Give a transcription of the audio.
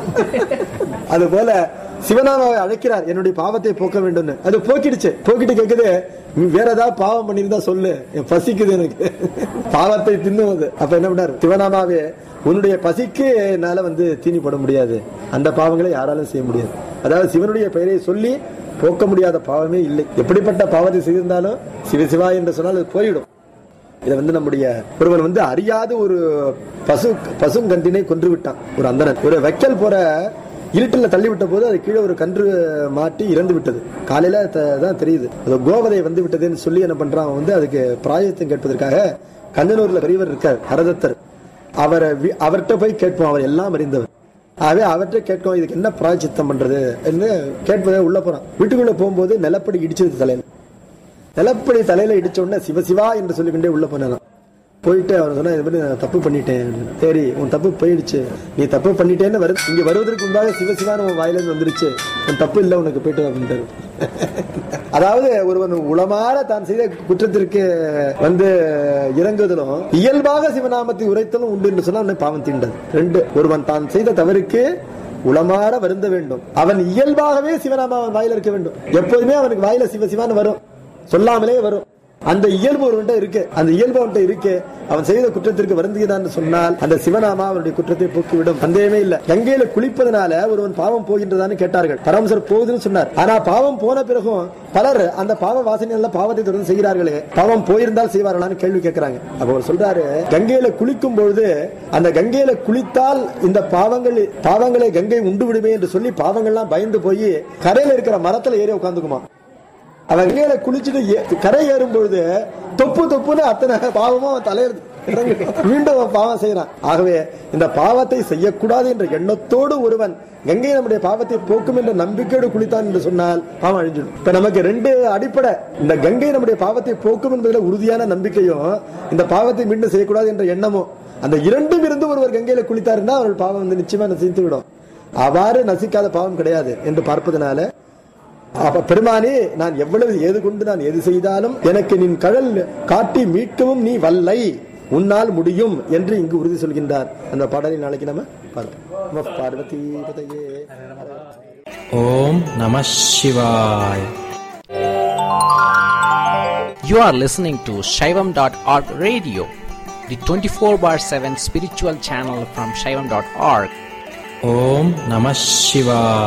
அது போல சிவனாமாவை அழைக்கிறார் என்னுடைய பாவத்தை போக்க வேண்டும் அது போக்கிடுச்சு போக்கிட்டு கேக்குது நீ வேற ஏதாவது பாவம் பண்ணிருந்தா சொல்லு என் பசிக்குது எனக்கு பாவத்தை தின்னுவது அப்ப என்ன பண்ணார் சிவனாமாவே உன்னுடைய பசிக்கு என்னால வந்து தீனி போட முடியாது அந்த பாவங்களை யாராலும் செய்ய முடியாது அதாவது சிவனுடைய பெயரை சொல்லி போக்க முடியாத பாவமே இல்லை எப்படிப்பட்ட பாவத்தை செய்திருந்தாலும் சிவ சிவா என்று சொன்னால் அது போயிடும் இதை வந்து நம்முடைய ஒருவன் வந்து அறியாத ஒரு பசு பசுங்கன்றினை கொன்று விட்டான் ஒரு அந்தணன் ஒரு வைக்கல் போற இருட்டில் தள்ளி விட்ட போது அது கீழே ஒரு கன்று மாட்டி இறந்து விட்டது காலையில த- தான் தெரியுது அது கோவதை வந்து விட்டதுன்னு சொல்லி என்ன பண்றான் அவன் வந்து அதுக்கு பிராயத்தம் கேட்பதற்காக கஞ்சனூர்ல பெரியவர் இருக்கார் ஹரதத்தர் அவரை வி- அவர்கிட்ட போய் கேட்போம் அவர் எல்லாம் அறிந்தவர் ஆகவே அவர்கிட்ட கேட்கும் இதுக்கு என்ன பிராயச்சித்தம் பண்றது என்று கேட்பதை உள்ள போறான் வீட்டுக்குள்ள போகும்போது நிலப்படி இடிச்சது தலையில நிலப்படி தலையில இடிச்ச உடனே சிவசிவா என்று சொல்லிக்கொண்டே உள்ள போனான் போயிட்டு அவர் சொன்னா இது மாதிரி நான் தப்பு பண்ணிட்டேன் அப்படின்னு. சரி உன் தப்பு போயிடுச்சு நீ தப்பு பண்ணிட்டேன்னு வருது இங்க வருவதற்கு முன்பாக சிவசிவான்னு உன் வாயில இருந்து வந்துருச்சு உன் தப்பு இல்லை உனக்கு போயிட்டு வா அப்படின்ட்டாரு அதாவது ஒருவன் உளமாற தான் செய்த குற்றத்திற்கு வந்து இறங்குவதிலும் இயல்பாக சிவநாமத்தை உரைத்தலும் உண்டு என்று சொன்னா அவனை பாவம் தீண்டது ரெண்டு ஒருவன் தான் செய்த தவறுக்கு உளமாற வருந்த வேண்டும் அவன் இயல்பாகவே சிவநாம அவன் வாயில இருக்க வேண்டும் எப்போதுமே அவனுக்கு வாயில சிவசிவான்னு வரும் சொல்லாமலே வரும் அந்த இயல்பு ஒருவன்ட்ட இருக்கு அந்த இயல்பு அவன்கிட்ட இருக்கு அவன் செய்த குற்றத்திற்கு வருந்துகிறான் சொன்னால் அந்த சிவநாமா அவனுடைய குற்றத்தை போக்கிவிடும் சந்தேகமே இல்ல கங்கையில குளிப்பதனால ஒருவன் பாவம் போகின்றதான்னு கேட்டார்கள் பரமசர் போகுதுன்னு சொன்னார் ஆனா பாவம் போன பிறகும் பலர் அந்த பாவ வாசனையால பாவத்தை தொடர்ந்து செய்கிறார்களே பாவம் போயிருந்தால் செய்வார்களான்னு கேள்வி கேட்கிறாங்க அப்ப அவர் சொல்றாரு கங்கையில குளிக்கும் பொழுது அந்த கங்கையில குளித்தால் இந்த பாவங்கள் பாவங்களை கங்கை உண்டு விடுமே என்று சொல்லி பாவங்கள்லாம் பயந்து போய் கரையில இருக்கிற மரத்துல ஏறி உட்காந்துக்குமா அவன் கீழே குளிச்சுட்டு ஏ- கரை ஏறும் பொழுது தொப்பு தொப்புன்னு அத்தனை பாவமும் அவன் தலையில இறங்கிடும். மீண்டும் அவன் பாவம் செய்யறான் ஆகவே இந்த பாவத்தை செய்யக்கூடாது என்ற எண்ணத்தோடு ஒருவன் கங்கை நம்முடைய பாவத்தை போக்கும் என்ற நம்பிக்கையோடு குளித்தான் என்று சொன்னால் பாவம் அழிஞ்சிடும் இப்ப நமக்கு ரெண்டு அடிப்படை இந்த கங்கை நம்முடைய பாவத்தை போக்கும் என்பதில் உறுதியான நம்பிக்கையும் இந்த பாவத்தை மீண்டும் செய்யக்கூடாது என்ற எண்ணமும் அந்த இரண்டும் இருந்து ஒருவர் கங்கையில குளித்தாருன்னா அவர்கள் பாவம் வந்து நிச்சயமா நசித்து விடும் அவ்வாறு நசிக்காத பாவம் கிடையாது என்று பார்ப்பதனால அப்ப பெருமானே நான் எவ்வளவு ஏது கொண்டு நான் எது செய்தாலும் எனக்கு நின் கழல் காட்டி மீட்கவும் நீ வல்லை உன்னால் முடியும் என்று இங்கு உறுதி சொல்கின்றார் அந்த பாடலை நாளைக்கு நம்ம பார்ப்போம் நம பார்வதி பதையே ஓம் நம சிவாய் You are listening to Shaivam.org radio, the 24 bar 7 spiritual channel from Shaivam.org. ஓம் நம சிவாய்